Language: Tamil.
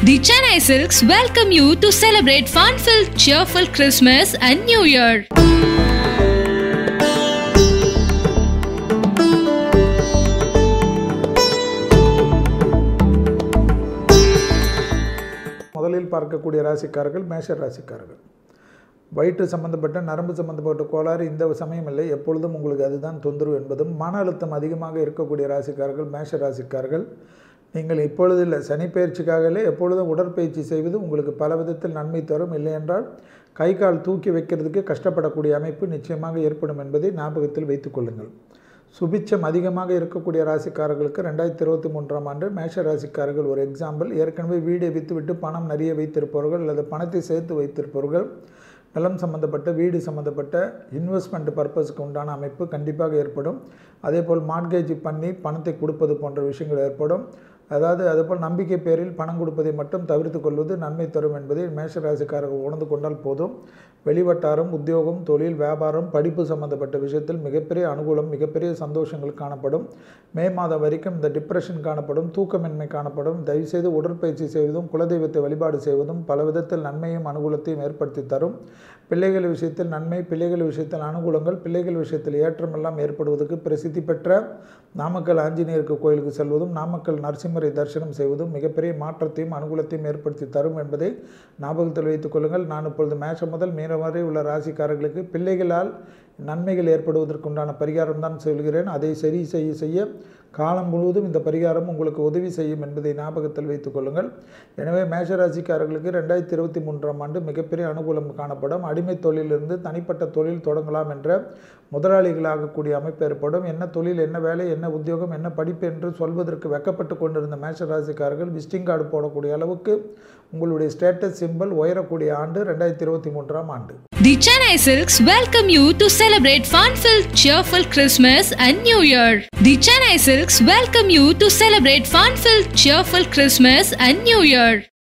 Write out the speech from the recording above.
The Chennai Silks welcome you to celebrate fun-filled, cheerful Christmas and New Year. முதலில் பார்க்கக்கூடிய ராசிக்காரர்கள் மேஷ ராசிக்காரர்கள் வயிற்று சம்பந்தப்பட்ட நரம்பு சம்பந்தப்பட்ட கோளாறு இந்த சமயம் இல்லை எப்பொழுதும் உங்களுக்கு அதுதான் தொந்தரவு என்பதும் மன அழுத்தம் அதிகமாக இருக்கக்கூடிய ராசிக்காரர்கள் மேஷ ராசிக்காரர்கள் நீங்கள் இப்பொழுது இல்லை சனிப்பயிற்சிக்காகவே எப்பொழுதும் உடற்பயிற்சி செய்வது உங்களுக்கு பல விதத்தில் நன்மை தரும் இல்லை என்றால் கை கால் தூக்கி வைக்கிறதுக்கு கஷ்டப்படக்கூடிய அமைப்பு நிச்சயமாக ஏற்படும் என்பதை ஞாபகத்தில் வைத்துக் கொள்ளுங்கள் சுபிச்சம் அதிகமாக இருக்கக்கூடிய ராசிக்காரர்களுக்கு ரெண்டாயிரத்தி இருபத்தி மூன்றாம் ஆண்டு மேஷ ராசிக்காரர்கள் ஒரு எக்ஸாம்பிள் ஏற்கனவே வீடை விற்றுவிட்டு பணம் நிறைய வைத்திருப்பவர்கள் அல்லது பணத்தை சேர்த்து வைத்திருப்பவர்கள் நிலம் சம்மந்தப்பட்ட வீடு சம்மந்தப்பட்ட இன்வெஸ்ட்மெண்ட் பர்பஸ்க்கு உண்டான அமைப்பு கண்டிப்பாக ஏற்படும் அதேபோல் மார்கேஜ் பண்ணி பணத்தை கொடுப்பது போன்ற விஷயங்கள் ஏற்படும் அதாவது அதுபோல் நம்பிக்கை பேரில் பணம் கொடுப்பதை மட்டும் தவிர்த்து கொள்வது நன்மை தரும் என்பதை மேஷராசிக்காரர்கள் உணர்ந்து கொண்டால் போதும் வெளிவட்டாரம் உத்தியோகம் தொழில் வியாபாரம் படிப்பு சம்பந்தப்பட்ட விஷயத்தில் மிகப்பெரிய அனுகூலம் மிகப்பெரிய சந்தோஷங்கள் காணப்படும் மே மாதம் வரைக்கும் இந்த டிப்ரெஷன் காணப்படும் தூக்கமின்மை காணப்படும் தயவுசெய்து உடற்பயிற்சி செய்வதும் குலதெய்வத்தை வழிபாடு செய்வதும் பல விதத்தில் நன்மையும் அனுகூலத்தையும் ஏற்படுத்தி தரும் பிள்ளைகள் விஷயத்தில் நன்மை பிள்ளைகள் விஷயத்தில் அனுகூலங்கள் பிள்ளைகள் விஷயத்தில் ஏற்றமெல்லாம் ஏற்படுவதற்கு பிரசித்தி பெற்ற நாமக்கல் ஆஞ்சநேயருக்கு கோயிலுக்கு செல்வதும் நாமக்கல் நரசிம்மரை தரிசனம் செய்வதும் மிகப்பெரிய மாற்றத்தையும் அனுகூலத்தையும் ஏற்படுத்தி தரும் என்பதை ஞாபகத்தில் வைத்துக் கொள்ளுங்கள் நான் இப்பொழுது மேஷம் முதல் மீனம் வரை உள்ள ராசிக்காரர்களுக்கு பிள்ளைகளால் நன்மைகள் ஏற்படுவதற்குண்டான பரிகாரம் தான் சொல்கிறேன் அதை சரி செய்ய செய்ய காலம் முழுவதும் இந்த பரிகாரம் உங்களுக்கு உதவி செய்யும் என்பதை ஞாபகத்தில் வைத்துக் கொள்ளுங்கள் எனவே மேஷராசிக்காரர்களுக்கு ரெண்டாயிரத்தி இருபத்தி மூன்றாம் ஆண்டு மிகப்பெரிய அனுகூலம் காணப்படும் அடிமை தொழிலிருந்து தனிப்பட்ட தொழில் தொடங்கலாம் என்ற முதலாளிகளாகக்கூடிய அமைப்பு ஏற்படும் என்ன தொழில் என்ன வேலை என்ன உத்தியோகம் என்ன படிப்பு என்று சொல்வதற்கு வெக்கப்பட்டு கொண்டிருந்த மேஷராசிக்காரர்கள் விசிட்டிங் கார்டு போடக்கூடிய அளவுக்கு உங்களுடைய ஸ்டேட்டஸ் சிம்பிள் உயரக்கூடிய ஆண்டு ரெண்டாயிரத்தி இருபத்தி மூன்றாம் ஆண்டு The Chennai Silks welcome you to celebrate fun-filled, cheerful Christmas and New Year. The Chennai Silks welcome you to celebrate fun-filled, cheerful Christmas and New Year.